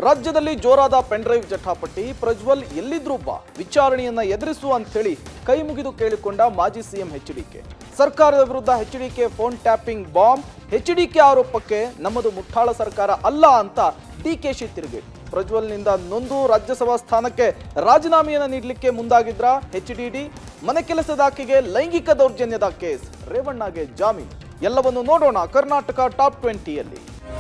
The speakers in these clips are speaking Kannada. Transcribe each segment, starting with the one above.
ರಾಜ್ಯದಲ್ಲಿ ಜೋರಾದ ಪೆನ್ಡ್ರೈವ್ ಜಟಾಪಟಿ ಪ್ರಜ್ವಲ್ ಎಲ್ಲಿದ್ರೂ ಬಾ ವಿಚಾರಣೆಯನ್ನ ಎದುರಿಸು ಅಂತೇಳಿ ಕೈ ಮುಗಿದು ಕೇಳಿಕೊಂಡ ಮಾಜಿ ಸಿಎಂ ಎಚ್ಡಿಕೆ ಸರ್ಕಾರದ ವಿರುದ್ಧ HDK phone tapping bomb HDK ಆರೋಪಕ್ಕೆ ನಮ್ಮದು ಮುಠಾಳ ಸರ್ಕಾರ ಅಲ್ಲ ಅಂತ ಡಿಕೆಶಿ ತಿರುಗೇಟು ಪ್ರಜ್ವಲ್ನಿಂದ ನೊಂದು ರಾಜ್ಯಸಭಾ ಸ್ಥಾನಕ್ಕೆ ರಾಜೀನಾಮೆಯನ್ನು ನೀಡಲಿಕ್ಕೆ ಮುಂದಾಗಿದ್ರ ಎಚ್ಡಿಡಿ ಮನೆ ಕೆಲಸದಾಕೆಗೆ ಲೈಂಗಿಕ ದೌರ್ಜನ್ಯದ ಕೇಸ್ ರೇವಣ್ಣಗೆ ಜಾಮೀನು ಎಲ್ಲವನ್ನು ನೋಡೋಣ ಕರ್ನಾಟಕ ಟಾಪ್ ಟ್ವೆಂಟಿಯಲ್ಲಿ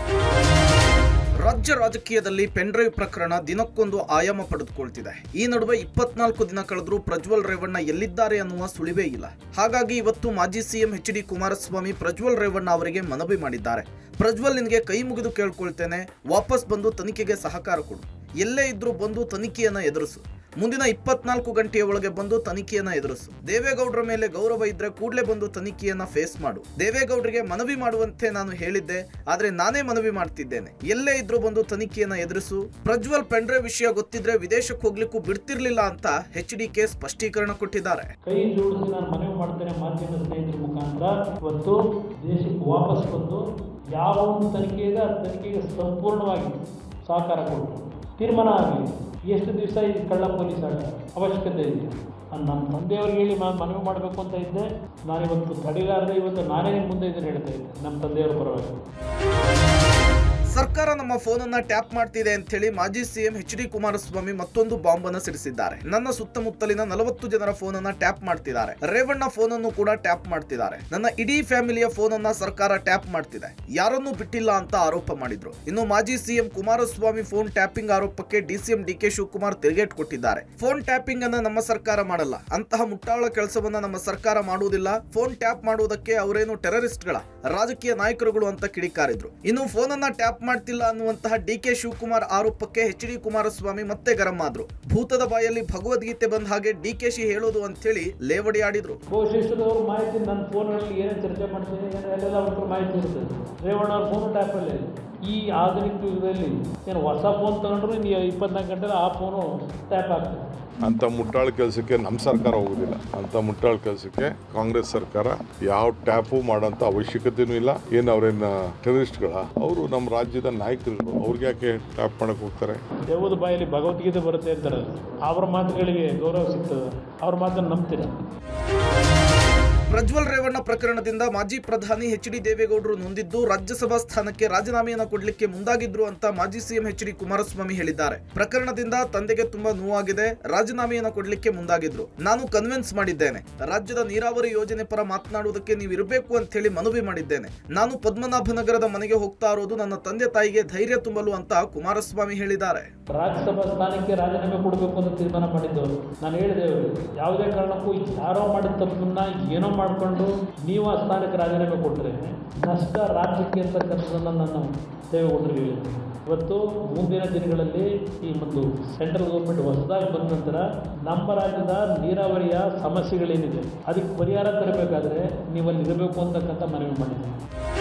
ರಾಜ್ಯ ರಾಜಕೀಯದಲ್ಲಿ ಪೆನ್ಡ್ರೈವ್ ಪ್ರಕರಣ ದಿನಕ್ಕೊಂದು ಆಯಾಮ ಪಡೆದುಕೊಳ್ತಿದೆ ಈ ನಡುವೆ ಇಪ್ಪತ್ನಾಲ್ಕು ದಿನ ಕಳೆದರೂ ಪ್ರಜ್ವಲ್ ರೇವಣ್ಣ ಎಲ್ಲಿದ್ದಾರೆ ಅನ್ನುವ ಸುಳಿವೇ ಇಲ್ಲ ಹಾಗಾಗಿ ಇವತ್ತು ಮಾಜಿ CM H D Kumaraswamy Prajwal Revanna ಅವರಿಗೆ ಮನವಿ ಮಾಡಿದ್ದಾರೆ ಪ್ರಜ್ವಲ್ ನಿನಗೆ ಕೈ ಮುಗಿದು ಕೇಳ್ಕೊಳ್ತೇನೆ ವಾಪಸ್ ಬಂದು ತನಿಖೆಗೆ ಸಹಕಾರ ಕೊಡು ಎಲ್ಲೇ ಇದ್ರೂ ಬಂದು ತನಿಖೆಯನ್ನ ಎದುರಿಸು ಮುಂದಿನ ಇಪ್ಪತ್ನಾಲ್ಕು ಗಂಟೆಯ ಒಳಗೆ ಬಂದು ತನಿಖೆಯನ್ನ ಎದುರಿಸು ದೇವೇಗೌಡರ ಮೇಲೆ ಗೌರವ ಇದ್ರೆ ಕೂಡಲೇ ಬಂದು ತನಿಖೆಯನ್ನ ಫೇಸ್ ಮಾಡು ದೇವೇಗೌಡರಿಗೆ ಮನವಿ ಮಾಡುವಂತೆ ನಾನು ಹೇಳಿದ್ದೆ ಆದ್ರೆ ನಾನೇ ಮನವಿ ಮಾಡ್ತಿದ್ದೇನೆ ಎಲ್ಲೇ ಇದ್ರೂ ಬಂದು ತನಿಖೆಯನ್ನ ಎದುರಿಸು ಪ್ರಜ್ವಲ್ ಪೆಂಡ್ರೆ ವಿಷಯ ಗೊತ್ತಿದ್ರೆ ವಿದೇಶಕ್ಕೆ ಹೋಗ್ಲಿಕ್ಕೂ ಬಿಡ್ತಿರ್ಲಿಲ್ಲ ಅಂತ ಎಚ್ ಡಿ ಕೆ ಸ್ಪಷ್ಟೀಕರಣ ಕೊಟ್ಟಿದ್ದಾರೆ ಕೈ ಜೋಡಿಸಿ ನಾನು ಮನವಿ ಮಾಡ್ತೇನೆ ಮಾಧ್ಯಮ ಸ್ನೇಹಿತರ ಮುಖಾಂತರ ಇವತ್ತು ದೇಶಕ್ಕೆ ವಾಪಸ್ ಬಂದು ಯಾವ ಒಂದು ತನಿಖೆ ಇದೆ ಆ ತನಿಖೆಗೆ ಸಂಪೂರ್ಣವಾಗಿ ಸಹಕಾರ ಕೊಟ್ಟು ತೀರ್ಮಾನ ಆಗಲಿ ಎಷ್ಟು ದಿವಸ ಈ ಕಳ್ಳ ಪೊಲೀಸ್ ಆಟ ಅವಶ್ಯಕತೆ ಇದೆ ನಾನು ನಮ್ಮ ತಂದೆಯವ್ರಿಗೆ ಹೇಳಿ ನಾನು ಮನವಿ ಮಾಡಬೇಕು ಅಂತ ಇದ್ದೆ ನಾನಿವತ್ತು ತಡೆಗಾರದೆ ಇವತ್ತು ನಾನೇ ನಿಮ್ಮ ಮುಂದೆ ಇದನ್ನು ಹೇಳ್ತಾ ಇದ್ದೆ ನಮ್ಮ ತಂದೆಯವ್ರ ಪರವಾಗಿ ಸರ್ಕಾರ ನಮ್ಮ ಫೋನನ್ನ ಟ್ಯಾಪ್ ಮಾಡ್ತಿದೆ ಅಂತ ಹೇಳಿ ಮಾಜಿ ಸಿಎಂ ಎಚ್ ಡಿ ಕುಮಾರಸ್ವಾಮಿ ಮತ್ತೊಂದು ಬಾಂಬ್ ಅನ್ನು ಸಿಡಿಸಿದ್ದಾರೆ ನನ್ನ ಸುತ್ತಮುತ್ತಲಿನ ನಲವತ್ತು ಜನರ ಫೋನನ್ನ ಟ್ಯಾಪ್ ಮಾಡ್ತಿದ್ದಾರೆ ರೇವಣ್ಣ ಫೋನ್ ಅನ್ನು ಕೂಡ ಟ್ಯಾಪ್ ಮಾಡ್ತಿದ್ದಾರೆ ನನ್ನ ಇಡೀ ಫ್ಯಾಮಿಲಿಯ ಫೋನ್ ಅನ್ನ ಸರ್ಕಾರ ಟ್ಯಾಪ್ ಮಾಡ್ತಿದೆ ಯಾರನ್ನೂ ಬಿಟ್ಟಿಲ್ಲ ಅಂತ ಆರೋಪ ಮಾಡಿದ್ರು ಇನ್ನು ಮಾಜಿ ಸಿಎಂ ಕುಮಾರಸ್ವಾಮಿ ಫೋನ್ ಟ್ಯಾಪಿಂಗ್ ಆರೋಪಕ್ಕೆ ಡಿಸಿಎಂ ಡಿ ಕೆ ಶಿವಕುಮಾರ್ ತಿರುಗೇಟ್ ಕೊಟ್ಟಿದ್ದಾರೆ ಫೋನ್ ಟ್ಯಾಪಿಂಗ್ ಅನ್ನ ನಮ್ಮ ಸರ್ಕಾರ ಮಾಡಲ್ಲ ಅಂತಹ ಮುಟ್ಟಾಳ ಕೆಲಸವನ್ನ ನಮ್ಮ ಸರ್ಕಾರ ಮಾಡುವುದಿಲ್ಲ ಫೋನ್ ಟ್ಯಾಪ್ ಮಾಡುವುದಕ್ಕೆ ಅವರೇನು ಟೆರರಿಸ್ಟ್ಗಳ ರಾಜಕೀಯ ನಾಯಕರುಗಳು ಅಂತ ಕಿಡಿಕಾರಿದ್ರು ಇನ್ನು ಫೋನ್ ಅನ್ನ ಟ್ಯಾಪ್ ಮಾಡ್ತಿಲ್ಲ ಅನ್ನುವಂತಹ ಡಿ ಕೆ ಶಿವಕುಮಾರ್ ಆರೋಪಕ್ಕೆ ಎಚ್ ಡಿ ಕುಮಾರಸ್ವಾಮಿ ಮತ್ತೆ ಗರಂ ಆದ್ರು ಭೂತದ ಬಾಯಲ್ಲಿ ಭಗವದ್ಗೀತೆ ಬಂದ ಹಾಗೆ ಡಿ ಕೆ ಶಿ ಹೇಳೋದು ಅಂತೇಳಿ ಲೇವಡಿ ಆಡಿದ್ರು ಬಹುಶಿಷ್ಟದವ್ರ ಮಾಹಿತಿ ನನ್ನ ಫೋನಲ್ಲಿ ಏನೇನು ಚರ್ಚೆ ಮಾಡ್ತೀನಿ ಏನು ಎಲ್ಲೆಲ್ಲ ಅವ್ರ ಮಾಹಿತಿ ಇರ್ತದೆ ರೇವಣ್ಣ ಅವ್ರ ಫೋನ್ ಟ್ಯಾಪಲ್ಲಿ ಈ ಆಧುನಿಕ ಯುಗದಲ್ಲಿ ಏನು ಹೊಸ ಫೋನ್ ತಗೊಂಡ್ರು ನೀವು ಇಪ್ಪತ್ನಾಲ್ಕು ಗಂಟೆ ಆ ಫೋನು ಟ್ಯಾಪ್ ಆಗ್ತದೆ ಅಂಥ ಮುಟ್ಟಾಳ ಕೆಲಸಕ್ಕೆ ನಮ್ಮ ಸರ್ಕಾರ ಹೋಗೋದಿಲ್ಲ ಅಂಥ ಮುಟ್ಟಾಳ ಕೆಲಸಕ್ಕೆ ಕಾಂಗ್ರೆಸ್ ಸರ್ಕಾರ ಯಾವ ಟ್ಯಾಪು ಮಾಡೋಂಥ ಅವಶ್ಯಕತೆನೂ ಇಲ್ಲ ಏನು ಅವ್ರೇನು ಟೆರರಿಸ್ಟ್ಗಳ ಅವರು ನಮ್ಮ ರಾಜ್ಯದ ನಾಯಕರುಗಳು ಅವ್ರಿಗೆ ಯಾಕೆ ಟ್ಯಾಪ್ ಮಾಡಕ್ಕೆ ಹೋಗ್ತಾರೆ ದೇವದ ಬಾಯಲ್ಲಿ ಭಗವದ್ಗೀತೆ ಬರುತ್ತೆ ಅಂತಾರೆ ಅವ್ರ ಮಾತುಗಳಿಗೆ ಗೌರವ ಸಿಗ್ತದೆ ಅವ್ರ ಮಾತನ್ನು ನಂಬ್ತೀರ ಪ್ರಜ್ವಲ್ ರೇವಣ್ಣ ಪ್ರಕರಣದಿಂದ ಮಾಜಿ ಪ್ರಧಾನಿ ಎಚ್ ಡಿ ದೇವೇಗೌಡರು ನೊಂದಿದ್ದು ರಾಜ್ಯಸಭಾ ಸ್ಥಾನಕ್ಕೆ ರಾಜೀನಾಮೆಯನ್ನು ಕೊಡಲಿಕ್ಕೆ ಮುಂದಾಗಿದ್ರು ಅಂತ ಮಾಜಿ ಸಿಎಂ ಎಚ್ ಡಿ ಕುಮಾರಸ್ವಾಮಿ ಹೇಳಿದ್ದಾರೆ ಪ್ರಕರಣದಿಂದ ತಂದೆಗೆ ತುಂಬಾ ನೋವಾಗಿದೆ ರಾಜೀನಾಮೆಯನ್ನು ಕೊಡಲಿಕ್ಕೆ ಮುಂದಾಗಿದ್ರು ನಾನು ಕನ್ವಿನ್ಸ್ ಮಾಡಿದ್ದೇನೆ ರಾಜ್ಯದ ನೀರಾವರಿ ಯೋಜನೆ ಪರ ಮಾತನಾಡುವುದಕ್ಕೆ ನೀವು ಇರಬೇಕು ಅಂತ ಹೇಳಿ ಮನವಿ ಮಾಡಿದ್ದೇನೆ ನಾನು ಪದ್ಮನಾಭನಗರದ ಮನೆಗೆ ಹೋಗ್ತಾ ಇರೋದು ನನ್ನ ತಂದೆ ತಾಯಿಗೆ ಧೈರ್ಯ ತುಂಬಲು ಅಂತ ಕುಮಾರಸ್ವಾಮಿ ಹೇಳಿದ್ದಾರೆ ರಾಜ್ಯಸಭಾ ಸ್ಥಾನಕ್ಕೆ ರಾಜೀನಾಮೆ ಕೊಡಬೇಕು ಅಂತ ತೀರ್ಮಾನ ಮಾಡಿದ್ದವರು ನಾನು ಹೇಳಿದೆ ಅವರಿಗೆ ಯಾವುದೇ ಕಾರಣಕ್ಕೂ ಯಾರೋ ಮಾಡಿದ ತಪ್ಪನ್ನ ಏನೋ ಮಾಡಿಕೊಂಡು ನೀವು ಆ ಸ್ಥಾನಕ್ಕೆ ರಾಜೀನಾಮೆ ಕೊಟ್ಟರೆ ನಷ್ಟ ರಾಜ್ಯಕ್ಕೆ ಅಂತಕ್ಕಂಥದ್ದನ್ನು ನಾನು ದೇವೇಗೌಡರಿಗೆ ಹೇಳಿದೆ ಇವತ್ತು ಮುಂದಿನ ದಿನಗಳಲ್ಲಿ ಈ ಒಂದು ಸೆಂಟ್ರಲ್ ಗೌರ್ಮೆಂಟ್ ಹೊಸದಾಗಿ ಬಂದ ನಂತರ ನಮ್ಮ ರಾಜ್ಯದ ನೀರಾವರಿಯ ಸಮಸ್ಯೆಗಳೇನಿದೆ ಅದಕ್ಕೆ ಪರಿಹಾರ ತರಬೇಕಾದ್ರೆ ನೀವಲ್ಲಿ ಇರಬೇಕು ಅಂತಕ್ಕಂಥ ಮನವಿ ಮಾಡಿದ್ದೀನಿ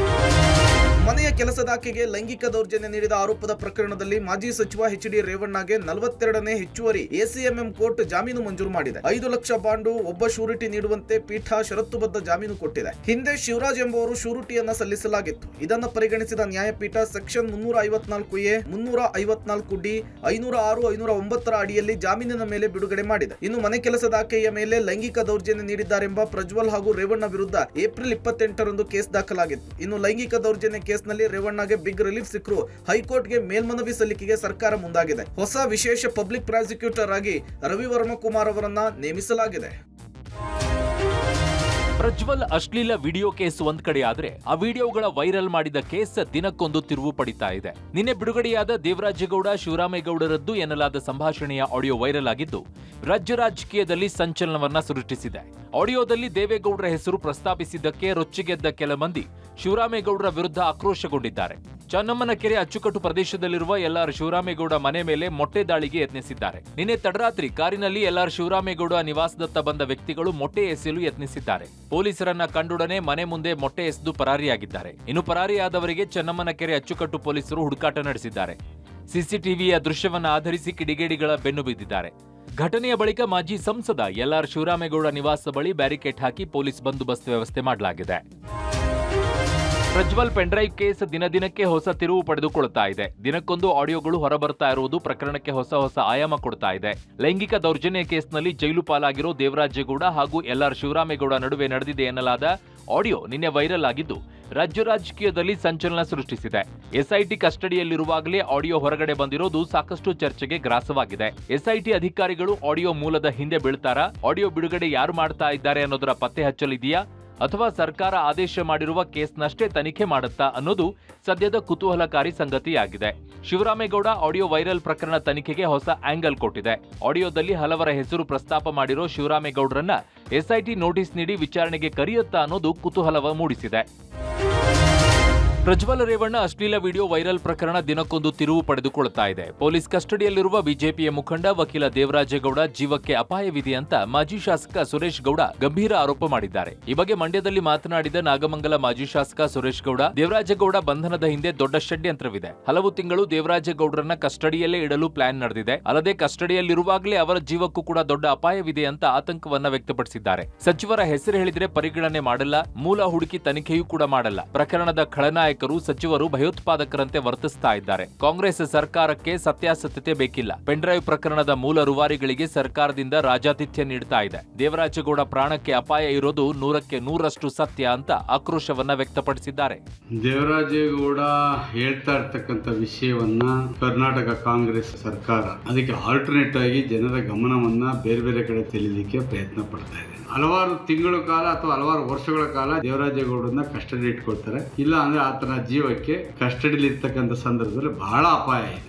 ಮನೆಯ ಕೆಲಸದಾಕೆಗೆ ಲೈಂಗಿಕ ದೌರ್ಜನ್ಯ ನೀಡಿದ ಆರೋಪದ ಪ್ರಕರಣದಲ್ಲಿ ಮಾಜಿ ಸಚಿವ ಎಚ್ ಡಿ ರೇವಣ್ಣಗೆ ನಲವತ್ತೆರಡನೇ ಹೆಚ್ಚುವರಿ ಎಸಿಎಂಎಂ ಕೋರ್ಟ್ ಜಾಮೀನು ಮಂಜೂರು ಮಾಡಿದೆ ಐದು ಲಕ್ಷ ಬಾಂಡು ಒಬ್ಬ ಶೂರಿಟಿ ನೀಡುವಂತೆ ಪೀಠ ಷರತ್ತುಬದ್ಧ ಜಾಮೀನು ಕೊಟ್ಟಿದೆ ಹಿಂದೆ ಶಿವರಾಜ್ ಎಂಬುವರು ಶೂರಿಟಿಯನ್ನ ಸಲ್ಲಿಸಲಾಗಿತ್ತು ಇದನ್ನು ಪರಿಗಣಿಸಿದ ನ್ಯಾಯಪೀಠ ಸೆಕ್ಷನ್ ಮುನ್ನೂರ ಐವತ್ನಾಲ್ಕು ಎ ಮುನ್ನೂರ ಐವತ್ನಾಲ್ಕು ಡಿ ಐನೂರ ಆರು ಐನೂರ ಒಂಬತ್ತರ ಅಡಿಯಲ್ಲಿ ಜಾಮೀನಿನ ಮೇಲೆ ಬಿಡುಗಡೆ ಮಾಡಿದೆ ಇನ್ನು ಮನೆ ಕೆಲಸದಾಕೆಯ ಮೇಲೆ ಲೈಂಗಿಕ ದೌರ್ಜನ್ಯ ನೀಡಿದ್ದಾರೆಂಬ ಪ್ರಜ್ವಲ್ ಹಾಗೂ ರೇವಣ್ಣ ವಿರುದ್ಧ ಏಪ್ರಿಲ್ ಇಪ್ಪತ್ತೆಂಟರಂದು ಕೇಸ್ ದಾಖಲಾಗಿತ್ತು ಇನ್ನು ಲೈಂಗಿಕ ದೌರ್ಜನ್ಯ ಕೇಸ್ನಲ್ಲಿ ರೇವಣ್ಣಗೆ ಬಿಗ್ ರಿಲೀಫ್ ಸಿಕ್ಕರು ಹೈಕೋರ್ಟ್ಗೆ ಮೇಲ್ಮನವಿ ಸಲ್ಲಿಕೆಗೆ ಸರ್ಕಾರ ಮುಂದಾಗಿದೆ ಹೊಸ ವಿಶೇಷ ಪಬ್ಲಿಕ್ ಪ್ರಾಸಿಕ್ಯೂಟರ್ ಆಗಿ ರವಿ ವರ್ಮ ಕುಮಾರ್ ಅವರನ್ನ ನೇಮಿಸಲಾಗಿದೆ ಪ್ರಜ್ವಲ್ ಅಶ್ಲೀಲ ವಿಡಿಯೋ ಕೇಸ್ ಒಂದ್ ಕಡೆ ಆದ್ರೆ ಆ ವಿಡಿಯೋಗಳ ವೈರಲ್ ಮಾಡಿದ ಕೇಸ್ ದಿನಕ್ಕೊಂದು ತಿರುವು ಪಡಿತಾ ಇದೆ ನಿನ್ನೆ ಬಿಡುಗಡೆಯಾದ ದೇವರಾಜೇಗೌಡ ಶಿವರಾಮೇಗೌಡರದ್ದು ಎನ್ನಲಾದ ಸಂಭಾಷಣೆಯ ಆಡಿಯೋ ವೈರಲ್ ಆಗಿದ್ದು ರಾಜ್ಯ ರಾಜಕೀಯದಲ್ಲಿ ಸಂಚಲನವನ್ನ ಸೃಷ್ಟಿಸಿದೆ ಆಡಿಯೋದಲ್ಲಿ ದೇವೇಗೌಡರ ಹೆಸರು ಪ್ರಸ್ತಾಪಿಸಿದ್ದಕ್ಕೆ ರೊಚ್ಚಿಗೆದ್ದ ಕೆಲ ಮಂದಿ ಶಿವರಾಮೇಗೌಡರ ವಿರುದ್ಧ ಆಕ್ರೋಶಗೊಂಡಿದ್ದಾರೆ ಚನ್ನಮ್ಮನ ಕೆರೆ ಅಚ್ಚುಕಟ್ಟು ಪ್ರದೇಶದಲ್ಲಿರುವ ಎಲ್ಆರ್ ಶಿವರಾಮೇಗೌಡ ಮನೆ ಮೇಲೆ ಮೊಟ್ಟೆ ದಾಳಿಗೆ ಯತ್ನಿಸಿದ್ದಾರೆ ನಿನ್ನೆ ತಡರಾತ್ರಿ ಕಾರಿನಲ್ಲಿ ಎಲ್ಆರ್ ಶಿವರಾಮೇಗೌಡ ನಿವಾಸದತ್ತ ಬಂದ ವ್ಯಕ್ತಿಗಳು ಮೊಟ್ಟೆ ಎಸೆಯಲು ಯತ್ನಿಸಿದ್ದಾರೆ ಪೊಲೀಸರನ್ನ ಕಂಡೊಡನೆ ಮನೆ ಮುಂದೆ ಮೊಟ್ಟೆ ಎಸೆದು ಪರಾರಿಯಾಗಿದ್ದಾರೆ ಇನ್ನು ಪರಾರಿಯಾದವರಿಗೆ ಚನ್ನಮ್ಮನ ಕೆರೆ ಅಚ್ಚುಕಟ್ಟು ಪೊಲೀಸರು ಹುಡುಕಾಟ ನಡೆಸಿದ್ದಾರೆ ಸಿಸಿಟಿವಿಯ ದೃಶ್ಯವನ್ನ ಆಧರಿಸಿ ಕಿಡಿಗೇಡಿಗಳ ಬೆನ್ನು ಬಿದ್ದಿದ್ದಾರೆ ಘಟನೆಯ ಬಳಿಕ ಮಾಜಿ ಸಂಸದ ಎಲ್ಆರ್ ಶಿವರಾಮೇಗೌಡ ನಿವಾಸ ಬಳಿ ಬ್ಯಾರಿಕೇಡ್ ಹಾಕಿ ಪೊಲೀಸ್ ಬಂದೋಬಸ್ತ್ ವ್ಯವಸ್ಥೆ ಮಾಡಲಾಗಿದೆ ಪ್ರಜ್ವಲ್ ಪೆನ್ಡ್ರೈವ್ ಕೇಸ್ ದಿನದಿನಕ್ಕೆ ಹೊಸ ತಿರುವು ಪಡೆದುಕೊಳ್ತಾ ಇದೆ ದಿನಕ್ಕೊಂದು ಆಡಿಯೋಗಳು ಹೊರಬರ್ತಾ ಇರುವುದು ಪ್ರಕರಣಕ್ಕೆ ಹೊಸ ಹೊಸ ಆಯಾಮ ಕೊಡ್ತಾ ಇದೆ ಲೈಂಗಿಕ ದೌರ್ಜನ್ಯ ಕೇಸ್ನಲ್ಲಿ ಜೈಲು ಪಾಲಾಗಿರೋ ದೇವರಾಜೇಗೌಡ ಹಾಗೂ ಎಲ್ಆರ್ ಶಿವರಾಮೇಗೌಡ ನಡುವೆ ನಡೆದಿದೆ ಎನ್ನಲಾದ ಆಡಿಯೋ ನಿನ್ನೆ ವೈರಲ್ ಆಗಿದ್ದು ರಾಜ್ಯ ರಾಜಕೀಯದಲ್ಲಿ ಸಂಚಲನ ಸೃಷ್ಟಿಸಿದೆ ಎಸ್ಐಟಿ ಕಸ್ಟಡಿಯಲ್ಲಿರುವಾಗಲೇ ಆಡಿಯೋ ಹೊರಗಡೆ ಬಂದಿರೋದು ಸಾಕಷ್ಟು ಚರ್ಚೆಗೆ ಗ್ರಾಸವಾಗಿದೆ ಎಸ್ಐಟಿ ಅಧಿಕಾರಿಗಳು ಆಡಿಯೋ ಮೂಲದ ಹಿಂದೆ ಬೀಳ್ತಾರಾ ಆಡಿಯೋ ಬಿಡುಗಡೆ ಯಾರು ಮಾಡ್ತಾ ಇದ್ದಾರೆ ಅನ್ನೋದರ ಪತ್ತೆ ಹಚ್ಚಲಿದೆಯಾ ಅಥವಾ ಸರ್ಕಾರ ಆದೇಶ ಮಾಡಿರುವ ಕೇಸ್ನಷ್ಟೇ ತನಿಖೆ ಮಾಡುತ್ತಾ ಅನ್ನೋದು ಸದ್ಯದ ಕುತೂಹಲಕಾರಿ ಸಂಗತಿಯಾಗಿದೆ ಶಿವರಾಮೇಗೌಡ ಆಡಿಯೋ ವೈರಲ್ ಪ್ರಕರಣ ತನಿಖೆಗೆ ಹೊಸ ಆಂಗಲ್ ಕೊಟ್ಟಿದೆ ಆಡಿಯೋದಲ್ಲಿ ಹಲವರ ಹೆಸರು ಪ್ರಸ್ತಾಪ ಮಾಡಿರೋ ಶಿವರಾಮೇಗೌಡರನ್ನ ಎಸ್ಐಟಿ ನೋಟಿಸ್ ನೀಡಿ ವಿಚಾರಣೆಗೆ ಕರೆಯುತ್ತಾ ಅನ್ನೋದು ಕುತೂಹಲವ ಮೂಡಿಸಿದೆ ಪ್ರಜ್ವಲ್ ರೇವಣ್ಣ ಅಶ್ಲೀಲ ವಿಡಿಯೋ ವೈರಲ್ ಪ್ರಕರಣ ದಿನಕ್ಕೊಂದು ತಿರುವು ಪಡೆದುಕೊಳ್ಳುತ್ತಾ ಇದೆ ಪೊಲೀಸ್ ಕಸ್ಟಡಿಯಲ್ಲಿರುವ ಬಿಜೆಪಿಯ ಮುಖಂಡ ವಕೀಲ ದೇವರಾಜೇಗೌಡ ಜೀವಕ್ಕೆ ಅಪಾಯವಿದೆ ಅಂತ ಮಾಜಿ ಶಾಸಕ ಸುರೇಶ್ ಗೌಡ ಗಂಭೀರ ಆರೋಪ ಮಾಡಿದ್ದಾರೆ ಈ ಬಗ್ಗೆ ಮಂಡ್ಯದಲ್ಲಿ ಮಾತನಾಡಿದ ನಾಗಮಂಗಲ ಮಾಜಿ ಶಾಸಕ ಸುರೇಶ್ ಗೌಡ ದೇವರಾಜೇಗೌಡ ಬಂಧನದ ಹಿಂದೆ ದೊಡ್ಡ ಷಡ್ಯಂತ್ರವಿದೆ ಹಲವು ತಿಂಗಳು ದೇವರಾಜೇಗೌಡರನ್ನ ಕಸ್ಟಡಿಯಲ್ಲೇ ಇಡಲು ಪ್ಲಾನ್ ನಡೆದಿದೆ ಅಲ್ಲದೆ ಕಸ್ಟಡಿಯಲ್ಲಿರುವಾಗಲೇ ಅವರ ಜೀವಕ್ಕೂ ಕೂಡ ದೊಡ್ಡ ಅಪಾಯವಿದೆ ಅಂತ ಆತಂಕವನ್ನ ವ್ಯಕ್ತಪಡಿಸಿದ್ದಾರೆ ಸಚಿವರ ಹೆಸರು ಹೇಳಿದ್ರೆ ಪರಿಗಣನೆ ಮಾಡಲ್ಲ ಮೂಲ ಹುಡುಕಿ ತನಿಖೆಯೂ ಕೂಡ ಮಾಡಲ್ಲ ಪ್ರಕರಣದ ಖಳನಾಯಕರು ಸಚಿವರು ಭಯೋತ್ಪಾದಕರಂತೆ ವರ್ತಿಸ್ತಾ ಇದ್ದಾರೆ ಕಾಂಗ್ರೆಸ್ ಸರ್ಕಾರಕ್ಕೆ ಸತ್ಯಾಸತ್ಯತೆ ಬೇಕಿಲ್ಲ ಪೆನ್ಡ್ರೈವ್ ಪ್ರಕರಣದ ಮೂಲ ರೂವಾರಿಗಳಿಗೆ ಸರ್ಕಾರದಿಂದ ರಾಜಾತಿಥ್ಯ ನೀಡ್ತಾ ಇದೆ ದೇವರಾಜೇಗೌಡ ಪ್ರಾಣಕ್ಕೆ ಅಪಾಯ ಇರೋದು ನೂರಕ್ಕೆ ನೂರಷ್ಟು ಸತ್ಯ ಅಂತ ಆಕ್ರೋಶವನ್ನ ವ್ಯಕ್ತಪಡಿಸಿದ್ದಾರೆ ದೇವರಾಜೇಗೌಡ ಹೇಳ್ತಾ ಇರ್ತಕ್ಕಂಥ ವಿಷಯವನ್ನ ಕರ್ನಾಟಕ ಕಾಂಗ್ರೆಸ್ ಸರ್ಕಾರ ಅದಕ್ಕೆ ಆಲ್ಟರ್ನೇಟ್ ಆಗಿ ಜನರ ಗಮನವನ್ನ ಬೇರೆ ಬೇರೆ ಕಡೆ ತೆಲಿಲಿಕ್ಕೆ ಪ್ರಯತ್ನ ಪಡ್ತಾ ಇದೆ ಹಲವಾರು ತಿಂಗಳ ಕಾಲ ಅಥವಾ ಹಲವಾರು ವರ್ಷಗಳ ಕಾಲ ದೇವರಾಜೇಗೌಡರನ್ನ ಕಸ್ಟಡಿ ಇಟ್ಕೊಳ್ತಾರೆ ಇಲ್ಲ ಅಂದ್ರೆ ಆತನ ಜೀವಕ್ಕೆ ಕಸ್ಟಡಿಲಿ ಇರ್ತಕ್ಕಂಥ ಸಂದರ್ಭದಲ್ಲಿ ಬಹಳ ಅಪಾಯ ಇದೆ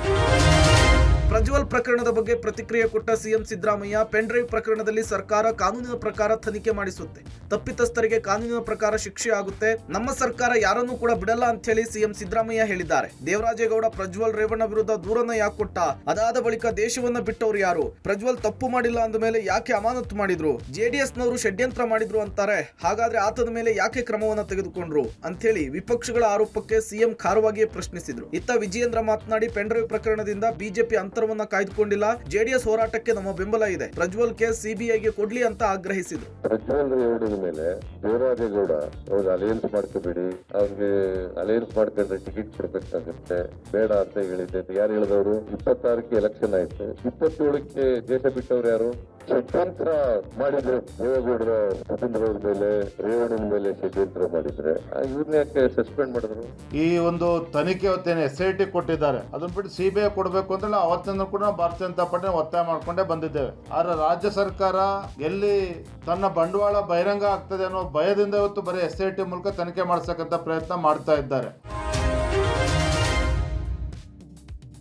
ಪ್ರಜ್ವಲ್ ಪ್ರಕರಣದ ಬಗ್ಗೆ ಪ್ರತಿಕ್ರಿಯೆ ಕೊಟ್ಟ ಸಿಎಂ ಸಿದ್ದರಾಮಯ್ಯ ಪೆನ್ಡ್ರೈವ್ ಪ್ರಕರಣದಲ್ಲಿ ಸರ್ಕಾರ ಕಾನೂನಿನ ಪ್ರಕಾರ ತನಿಖೆ ಮಾಡಿಸುತ್ತೆ ತಪ್ಪಿತಸ್ಥರಿಗೆ ಕಾನೂನಿನ ಪ್ರಕಾರ ಶಿಕ್ಷೆ ಆಗುತ್ತೆ ನಮ್ಮ ಸರ್ಕಾರ ಯಾರನ್ನೂ ಕೂಡ ಬಿಡಲ್ಲ ಅಂತ ಹೇಳಿ ಸಿಎಂ ಸಿದ್ದರಾಮಯ್ಯ ಹೇಳಿದ್ದಾರೆ ದೇವರಾಜೇಗೌಡ ಪ್ರಜ್ವಲ್ ರೇವಣ್ಣ ವಿರುದ್ಧ ದೂರನ್ನ ಯಾಕೆ ಕೊಟ್ಟ ಅದಾದ ಬಳಿಕ ದೇಶವನ್ನ ಬಿಟ್ಟವರು ಯಾರು ಪ್ರಜ್ವಲ್ ತಪ್ಪು ಮಾಡಿಲ್ಲ ಅಂದ ಮೇಲೆ ಯಾಕೆ ಅಮಾನತು ಮಾಡಿದ್ರು ಜೆಡಿಎಸ್ ನವರು ಷಡ್ಯಂತ್ರ ಮಾಡಿದ್ರು ಅಂತಾರೆ ಹಾಗಾದ್ರೆ ಆತನ ಮೇಲೆ ಯಾಕೆ ಕ್ರಮವನ್ನ ತೆಗೆದುಕೊಂಡ್ರು ಅಂತ ಹೇಳಿ ವಿಪಕ್ಷಗಳ ಆರೋಪಕ್ಕೆ ಸಿಎಂ ಖಾರವಾಗಿಯೇ ಪ್ರಶ್ನಿಸಿದ್ರು ಇತ್ತ ವಿಜಯೇಂದ್ರ ಮಾತನಾಡಿ ಪೆನ್ಡ್ರೈವ್ ಪ್ರಕರಣದಿಂದ ಬಿಜೆಪಿ ಅಂತರವನ್ನ ಕಾಯ್ದುಕೊಂಡಿಲ್ಲ ಜೆಡಿಎಸ್ ಹೋರಾಟಕ್ಕೆ ನಮ್ಮ ಬೆಂಬಲ ಇದೆ ಪ್ರಜ್ವಲ್ ಕೇಸ್ ಸಿಬಿಐಗೆ ಕೊಡ್ಲಿ ಅಂತ ಆಗ್ರಹಿಸಿದ್ರು ಪ್ರಜ್ವಲ್ ರೇವಣ್ಣನ ಮೇಲೆ ದೇವರಾಜೇಗೌಡ ಅವ್ರಿಗೆ ಅಲಯನ್ಸ್ ಮಾಡ್ಕೋಬೇಡಿ ಅವ್ರಿಗೆ ಅಲಯನ್ಸ್ ಮಾಡ್ಕೊಂಡ್ರೆ ಟಿಕೆಟ್ ಕೊಡ್ಬೇಕಾಗುತ್ತೆ ಬೇಡ ಅಂತ ಹೇಳಿದ್ದೆ ಯಾರು ಹೇಳಿದವರು ಇಪ್ಪತ್ತಾರಕ್ಕೆ ಎಲೆಕ್ಷನ್ ಆಯ್ತು ಇಪ್ಪತ್ತೇಳಕ್ಕೆ ದೇಶ ಬಿಟ್ಟವ್ರು ಯಾರು ಷಡ್ಯಂತ್ರ ಮಾಡಿದ್ರೆ ದೇವೇಗೌಡರ ಕುಟುಂಬದವ್ರ ಮೇಲೆ ರೇವಣ್ಣನ ಮೇಲೆ ಷಡ್ಯಂತ್ರ ಮಾಡಿದ್ರೆ ಇವ್ರನ್ನ ಯಾಕೆ ಸಸ್ಪೆಂಡ್ ಮಾಡಿದ್ರು ಈ ಒಂದು ತನಿಖೆ ಹೊತ್ತೇನೆ ಎಸ್ ಐ ಟಿ ಕೊಟ್ಟಿದ್ದಾರೆ ಅದನ್ನ ಬಿಟ್ಟು ಸಿ ಬಿ ಐ ಕೊಡಬೇಕು ಅಂತ ನಾವು ಅವತ್ತಿಂದ ಕೂಡ ನಾವು ಭಾರತೀಯ ಜನತಾ ಪಾರ್ಟಿ ಒತ್ತಾಯ ಮಾಡ್ಕೊಂಡೇ ಬಂದಿದ್ದೇವೆ ಆದ್ರೆ ರಾಜ್ಯ ಸರ್ಕಾರ ಎಲ್ಲಿ ತನ್ನ ಬಂಡವಾಳ ಬಹಿರಂಗ ಆಗ್ತದೆ ಅನ್ನೋ ಭಯದಿಂದ ಇವತ್ತು ಬರೀ ಎಸ್ ಐ ಟಿ ಮೂಲಕ ತನಿಖೆ ಮಾಡಿಸಕ್ಕಂತ ಪ್ರಯತ್ನ ಮಾಡ್ತಾ ಇದ್ದಾರೆ